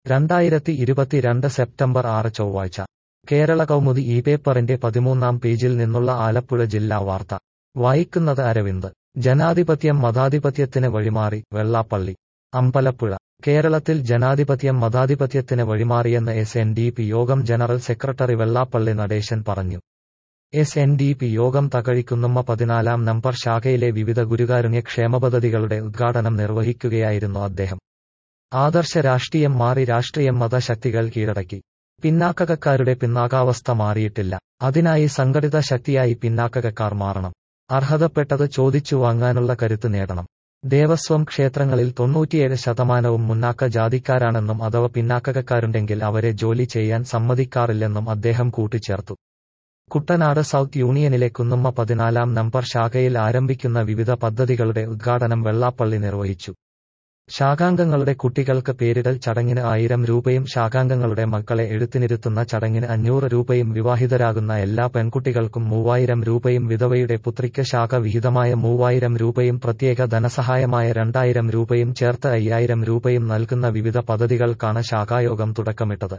രണ്ടായിരത്തി ഇരുപത്തിരണ്ട് സെപ്റ്റംബർ ആറ് ചൊവ്വാഴ്ച കേരള കൗമുദി ഈ പേപ്പറിന്റെ പതിമൂന്നാം പേജിൽ നിന്നുള്ള ആലപ്പുഴ ജില്ലാ വാർത്ത വായിക്കുന്നത് അരവിന്ദ് ജനാധിപത്യം മതാധിപത്യത്തിന് വഴിമാറി വെള്ളാപ്പള്ളി അമ്പലപ്പുഴ കേരളത്തിൽ ജനാധിപത്യം മതാധിപത്യത്തിന് വഴിമാറിയെന്ന് S N D P Yogam general secretary Vellappally Natesan പറഞ്ഞു എസ് എൻ ഡി പി യോഗം തകഴിക്കുന്നുമ്മ പതിനാലാം നമ്പർ ശാഖയിലെ വിവിധ ഗുരുകാരുണ്യ ക്ഷേമ പദ്ധതികളുടെ ഉദ്ഘാടനം നിർവഹിക്കുകയായിരുന്നു അദ്ദേഹം ആദർശ രാഷ്ട്രീയം മാറി രാഷ്ട്രീയം മതശക്തികൾ കീഴടക്കി പിന്നാക്കകക്കാരുടെ പിന്നാകാവസ്ഥ മാറിയിട്ടില്ല അതിനായി സംഘടിത ശക്തിയായി പിന്നാക്കകക്കാർ മാറണം അർഹതപ്പെട്ടത് ചോദിച്ചു വാങ്ങാനുള്ള കരുത്ത് നേടണം ദേവസ്വം ക്ഷേത്രങ്ങളിൽ തൊണ്ണൂറ്റിയേഴ് ശതമാനവും മുന്നാക്ക ജാതിക്കാരാണെന്നും അഥവാ പിന്നാക്കകക്കാരുണ്ടെങ്കിൽ അവരെ ജോലി ചെയ്യാൻ സമ്മതിക്കാറില്ലെന്നും അദ്ദേഹം കൂട്ടിച്ചേർത്തു കുട്ടനാട് സൗത്ത് യൂണിയനിലെ കുന്നുമ്മ പതിനാലാം നമ്പർ ശാഖയിൽ ആരംഭിക്കുന്ന വിവിധ പദ്ധതികളുടെ ഉദ്ഘാടനം വെള്ളാപ്പള്ളി നിർവഹിച്ചു ശാഖാംഗങ്ങളുടെ കുട്ടികൾക്ക് പേരിടൽ ചടങ്ങിന് ആയിരം രൂപയും ശാഖാംഗങ്ങളുടെ മക്കളെ എഴുത്തിനിരുത്തുന്ന ചടങ്ങിന് അഞ്ഞൂറ് രൂപയും വിവാഹിതരാകുന്ന എല്ലാ പെൺകുട്ടികൾക്കും മൂവായിരം രൂപയും വിധവയുടെ പുത്രിക്ക് ശാഖ വിഹിതമായ മൂവായിരം രൂപയും പ്രത്യേക ധനസഹായമായ രണ്ടായിരം രൂപയും ചേർത്ത് അയ്യായിരം രൂപയും നൽകുന്ന വിവിധ പദ്ധതികൾക്കാണ് ശാഖായോഗം തുടക്കമിട്ടത്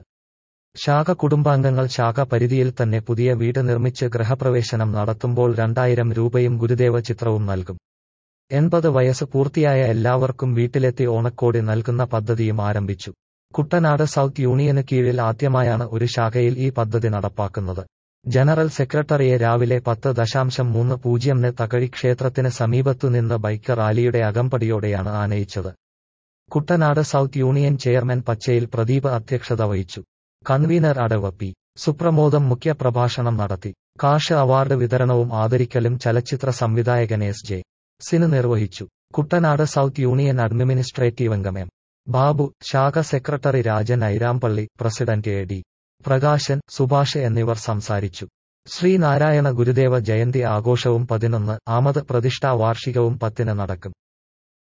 ശാഖ കുടുംബാംഗങ്ങൾ ശാഖ പരിധിയിൽ തന്നെ പുതിയ വീട് നിർമ്മിച്ച് ഗൃഹപ്രവേശനം നടത്തുമ്പോൾ രണ്ടായിരം രൂപയും ഗുരുദേവ ചിത്രവും നൽകും എൺപത് വയസ്സ് പൂർത്തിയായ എല്ലാവർക്കും വീട്ടിലെത്തി ഓണക്കോടി നൽകുന്ന പദ്ധതിയും ആരംഭിച്ചു കുട്ടനാട് സൗത്ത് യൂണിയന് കീഴിൽ ആദ്യമായാണ് ഒരു ശാഖയിൽ ഈ പദ്ധതി നടപ്പാക്കുന്നത് ജനറൽ സെക്രട്ടറിയെ രാവിലെ പത്ത് ദശാംശം മൂന്ന് പൂജ്യംന് തകഴി ക്ഷേത്രത്തിന് സമീപത്തുനിന്ന് ബൈക്ക് റാലിയുടെ അകമ്പടിയോടെയാണ് ആനയിച്ചത് Kuttanad south union chairman Pachayil Pradeep അധ്യക്ഷത വഹിച്ചു കൺവീനർ അടവ് പി സുപ്രമോദം മുഖ്യപ്രഭാഷണം നടത്തി കാഷ് അവാർഡ് വിതരണവും ആദരിക്കലും ചലച്ചിത്ര സംവിധായകൻ എസ് ജെ സിന് നിർവഹിച്ചു കുട്ടനാട് സൗത്ത് യൂണിയൻ അഡ്മിനിസ്ട്രേറ്റീവ് അംഗം എം ബാബു ശാഖ secretary Rajan Airampally president A D Prakashan Subhash എന്നിവർ സംസാരിച്ചു ശ്രീനാരായണ ഗുരുദേവ ജയന്തി ആഘോഷവും പതിനൊന്ന് ആമത് പ്രതിഷ്ഠാ വാർഷികവും പത്തിന് നടക്കും